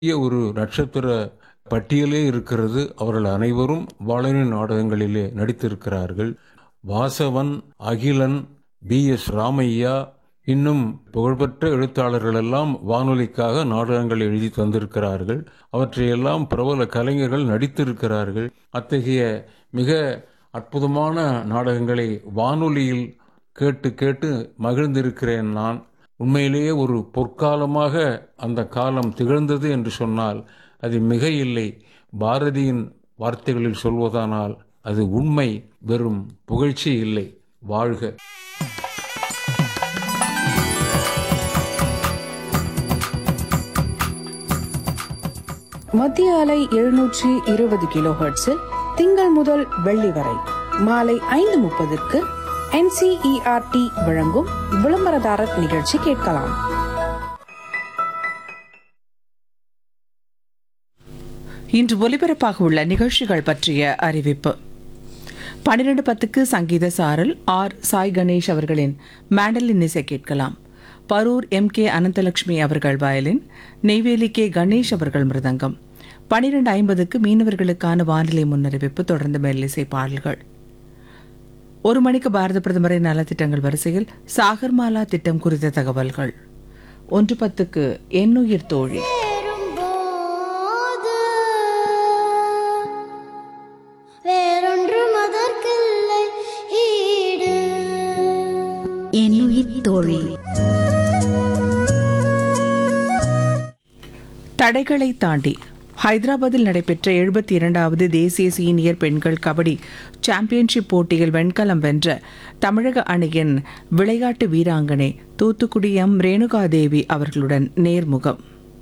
பெரிய ஒரு நட்சத்திர பட்டியலே இருக்கிறது அவர்கள் அனைவரும் வாழனி நாடகங்களிலே நடித்திருக்கிறார்கள் வாசவன் அகிலன் பி எஸ் ராமையா இன்னும் புகழ்பெற்ற எழுத்தாளர்கள் எல்லாம் வானொலிக்காக நாடகங்கள் எழுதி தந்திருக்கிறார்கள் அவற்றையெல்லாம் பிரபல கலைஞர்கள் நடித்திருக்கிறார்கள் அத்தகைய மிக அற்புதமான நாடகங்களை வானொலியில் கேட்டு கேட்டு மகிழ்ந்திருக்கிறேன் நான் உண்மையிலேயே ஒரு பொற்காலமாக அந்த காலம் திகழ்ந்தது என்று சொன்னால் அது மிக இல்லை பாரதியின் வார்த்தைகளில் சொல்வதானால் அது உண்மை வெறும் புகழ்ச்சி இல்லை வாழ்க மத்திய அலை எழுநூற்றி இருபது கிலோ ஹெர்ட்ஸில் திங்கள் முதல் வெள்ளி வரை மாலை ஐந்து முப்பதுக்கு என்சிஇஆர்டி வழங்கும் விளம்பரதாரர் நிகழ்ச்சி கேட்கலாம் இன்று ஒலிபரப்பாக உள்ள நிகழ்ச்சிகள் பற்றிய அறிவிப்பு பன்னிரண்டு பத்துக்கு சங்கீத சாரல் ஆர் சாய் கணேஷ் அவர்களின் மேண்டலின் இசை கேட்கலாம் பரூர் எம் கே அனந்தலட்சுமி அவர்கள் வயலின் நெய்வேலி கே கணேஷ் அவர்கள் மிருதங்கம் பன்னிரண்டு ஐம்பதுக்கு மீனவர்களுக்கான வானிலை முன்னறிவிப்பு தொடர்ந்து மெல்லிசை பாடல்கள் ஒரு மணிக்கு பாரத பிரதமரின் நலத்திட்டங்கள் வரிசையில் சாகர்மாலா திட்டம் குறித்த தகவல்கள் ஒன்று பத்துக்கு எண்ணுயிர் தோழி சேரும்போது வேறொன்றும் அதற்கில்லை ஈடு என்னுயிர் தோழி தடைகளை தாண்டி ஹைதராபாத்தில் நடைபெற்ற எழுபத்தி இரண்டாவது தேசிய சீனியர் பெண்கள் கபடி சாம்பியன்ஷிப் போட்டியில் வெண்கலம் வென்ற தமிழக அணியின் விளையாட்டு வீராங்கனை தூத்துக்குடி எம் ரேணுகாதேவி அவர்களுடன் நேர்முகம்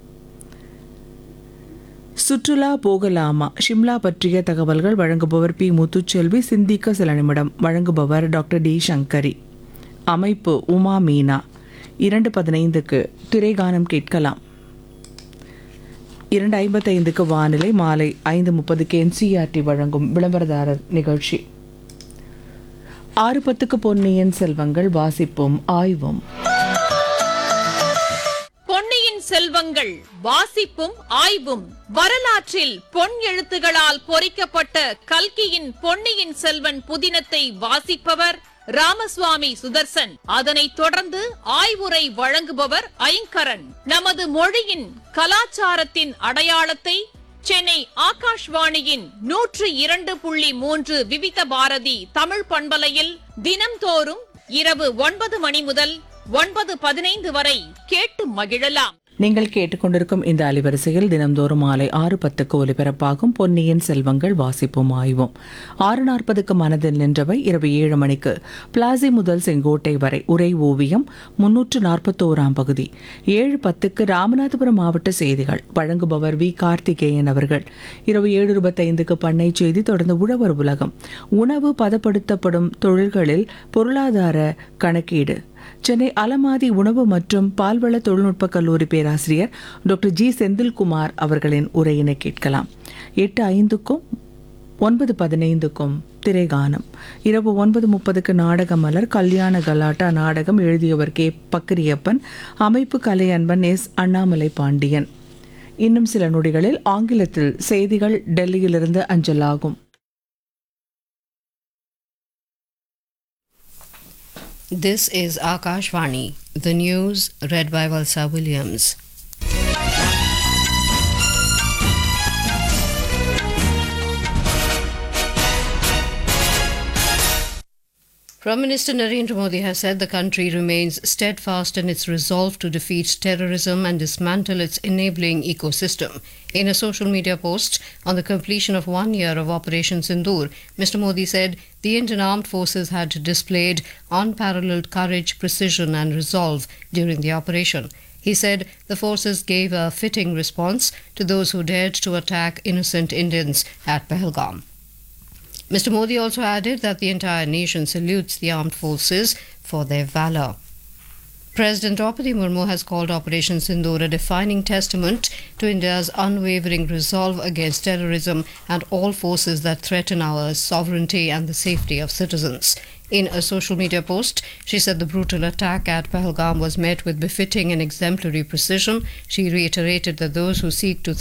சுற்றுலா போகலாமா ஷிம்லா பற்றிய தகவல்கள் வழங்குபவர் பி முத்துச்செல்வி சிந்திக்க சில நிமிடம் வழங்குபவர் டாக்டர் டி சங்கரி அமைப்பு உமா மீனா இரண்டு பதினைந்துக்கு திரைகானம் கேட்கலாம் இரண்டு ஐம்பத்தைந்துக்கு வானிலை மாலை ஐந்து முப்பதுக்கு என்சிஆர்டி வழங்கும் விளம்பரதாரர் நிகழ்ச்சி ஆறு பத்துக்கு பொன்னியின் செல்வங்கள் வாசிப்பும் ஆய்வும் பொன்னியின் செல்வங்கள் வாசிப்பும் ஆய்வும் வரலாற்றில் பொன் எழுத்துகளால் பொறிக்கப்பட்ட கல்கியின் பொன்னியின் செல்வன் புதினத்தை வாசிப்பவர் ராமசுவாமி சுதர்சன் அதனைத் தொடர்ந்து ஆய்வுரை வழங்குபவர் ஐங்கரன் நமது மொழியின் கலாச்சாரத்தின் அடையாளத்தை சென்னை ஆகாஷ்வாணியின் நூற்று இரண்டு புள்ளி மூன்று விவித பாரதி தமிழ் பண்பலையில் தினம்தோறும் இரவு ஒன்பது மணி முதல் ஒன்பது பதினைந்து வரை கேட்டு மகிழலாம் நீங்கள் கேட்டுக்கொண்டிருக்கும் இந்த அலைவரிசையில் தினம்தோறும் மாலை ஆறு பத்துக்கு ஒலிபரப்பாகும் பொன்னியின் செல்வங்கள் வாசிப்பும் ஆய்வும் ஆறு நாற்பதுக்கு மனதில் நின்றவை இரவு ஏழு மணிக்கு பிளாசி முதல் செங்கோட்டை வரை உரை ஓவியம் முன்னூற்று நாற்பத்தோராம் பகுதி ஏழு பத்துக்கு ராமநாதபுரம் மாவட்ட செய்திகள் வழங்குபவர் வி கார்த்திகேயன் அவர்கள் இரவு ஏழு இருபத்தைந்துக்கு பண்ணை செய்தி தொடர்ந்து உழவர் உலகம் உணவு பதப்படுத்தப்படும் தொழில்களில் பொருளாதார கணக்கீடு சென்னை அலமாதி உணவு மற்றும் பால்வள தொழில்நுட்ப கல்லூரி பேராசிரியர் டாக்டர் ஜி செந்தில்குமார் அவர்களின் உரையினை கேட்கலாம் எட்டு ஐந்துக்கும் ஒன்பது பதினைந்துக்கும் திரைகானம் இரவு ஒன்பது முப்பதுக்கு நாடக மலர் கல்யாண கலாட்டா நாடகம் எழுதியவர் கே பக்கிரியப்பன் அமைப்பு கலை அன்பன் எஸ் அண்ணாமலை பாண்டியன் இன்னும் சில நொடிகளில் ஆங்கிலத்தில் செய்திகள் டெல்லியிலிருந்து அஞ்சலாகும் This is Akashvani, the news read by Valsa Williams. Prime Minister Narendra Modi has said the country remains steadfast in its resolve to defeat terrorism and dismantle its enabling ecosystem. In a social media post on the completion of one year of Operation Sindoor, Mr. Modi said the Indian Armed Forces had displayed unparalleled courage, precision, and resolve during the operation. He said the forces gave a fitting response to those who dared to attack innocent Indians at Pahalgam. Mr. Modi also added that the entire nation salutes the armed forces for their valor. President Draupadi Murmu has called Operation Sindoor a defining testament to India's unwavering resolve against terrorism and all forces that threaten our sovereignty and the safety of citizens. In a social media post, she said the brutal attack at Pahalgam was met with befitting and exemplary precision. She reiterated that those who seek to